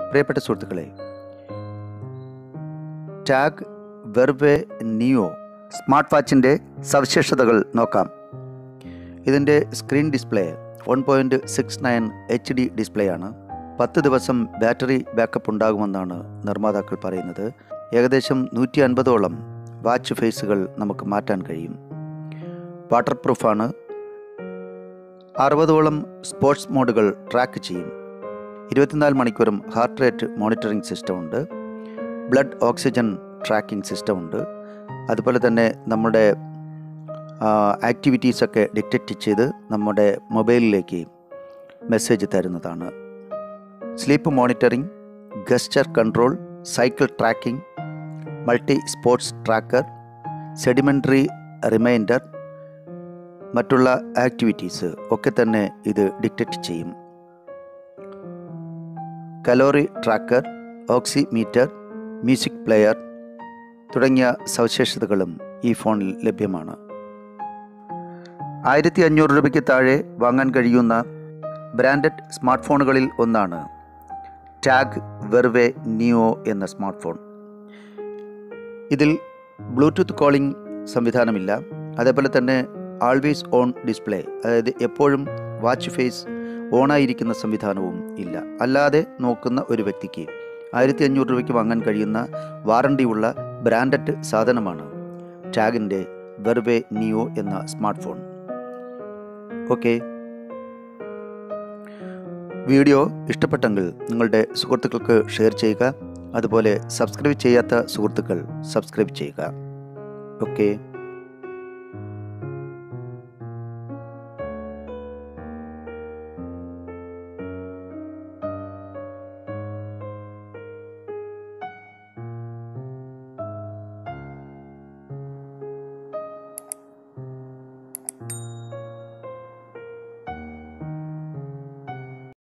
പ്രിയപ്പെട്ട സുഹൃത്തുക്കളെ tag Verve നിയോ smart വാച്ചിൻ്റെ സവിശേഷതകൾ നോക്കാം ഇതിൻ്റെ screen display one point six nine H D display ആണ് പത്ത് ദിവസം ബാറ്ററി ബാക്കപ്പ് ഉണ്ടാകുമെന്നാണ് നിർമ്മാതാക്കൾ പറയുന്നത് ഏകദേശം നൂറ്റി അൻപതോളം വാച്ച് ഫേസുകൾ നമുക്ക് മാറ്റാൻ കഴിയും വാട്ടർ പ്രൂഫാണ് അറുപതോളം സ്പോർട്സ് മോഡുകൾ ട്രാക്ക് ചെയ്യും ഇരുപത്തിനാല് മണിക്കൂറും ഹാർട്ട് റേറ്റ് മോണിറ്ററിംഗ് സിസ്റ്റം ഉണ്ട് ബ്ലഡ് ഓക്സിജൻ ട്രാക്കിംഗ് സിസ്റ്റം ഉണ്ട് അതുപോലെ തന്നെ നമ്മുടെ ആക്ടിവിറ്റീസൊക്കെ ഡിറ്റക്റ്റ് ചെയ്ത് നമ്മുടെ മൊബൈലിലേക്ക് മെസ്സേജ് തരുന്നതാണ് sleep monitoring gesture control cycle tracking multi sports tracker sedentary reminder മറ്റുള്ള ആക്ടിവിറ്റീസ് ഒക്കെ തന്നെ ഇത് ഡിറ്റക്റ്റ് ചെയ്യും calorie tracker oximeter music player തുടങ്ങിയ സവിശേഷതകളും ഈ ഫോണിൽ ലഭ്യമാണ് ആയിരത്തി അഞ്ഞൂറ് രൂപയ്ക്ക് താഴെ വാങ്ങാൻ കഴിയുന്ന ബ്രാൻഡഡ് സ്മാർട്ട് ഫോണുകളിൽ ഒന്നാണ് ടാഗ് വെർവെ നിയോ എന്ന സ്മാർട്ട് ഫോൺ ഇതിൽ ബ്ലൂടൂത്ത് കോളിംഗ് സംവിധാനമില്ല അതേപോലെ തന്നെ ആൾവേസ് ഓൺ ഡിസ്പ്ലേ അതായത് എപ്പോഴും വാച്ച് ഫേസ് ഓണായിരിക്കുന്ന സംവിധാനവും ഇല്ല അല്ലാതെ നോക്കുന്ന ഒരു വ്യക്തിക്ക് ആയിരത്തി അഞ്ഞൂറ് രൂപയ്ക്ക് വാങ്ങാൻ കഴിയുന്ന വാറണ്ടിയുള്ള ബ്രാൻഡഡ് സാധനമാണ് ടാഗിൻ്റെ വെർവെ നിയോ എന്ന സ്മാർട്ട് ഫോൺ ഓക്കെ വീഡിയോ ഇഷ്ടപ്പെട്ടെങ്കിൽ നിങ്ങളുടെ സുഹൃത്തുക്കൾക്ക് ഷെയർ ചെയ്യുക അതുപോലെ സബ്സ്ക്രൈബ് ചെയ്യാത്ത സുഹൃത്തുക്കൾ സബ്സ്ക്രൈബ് ചെയ്യുക ഓക്കെ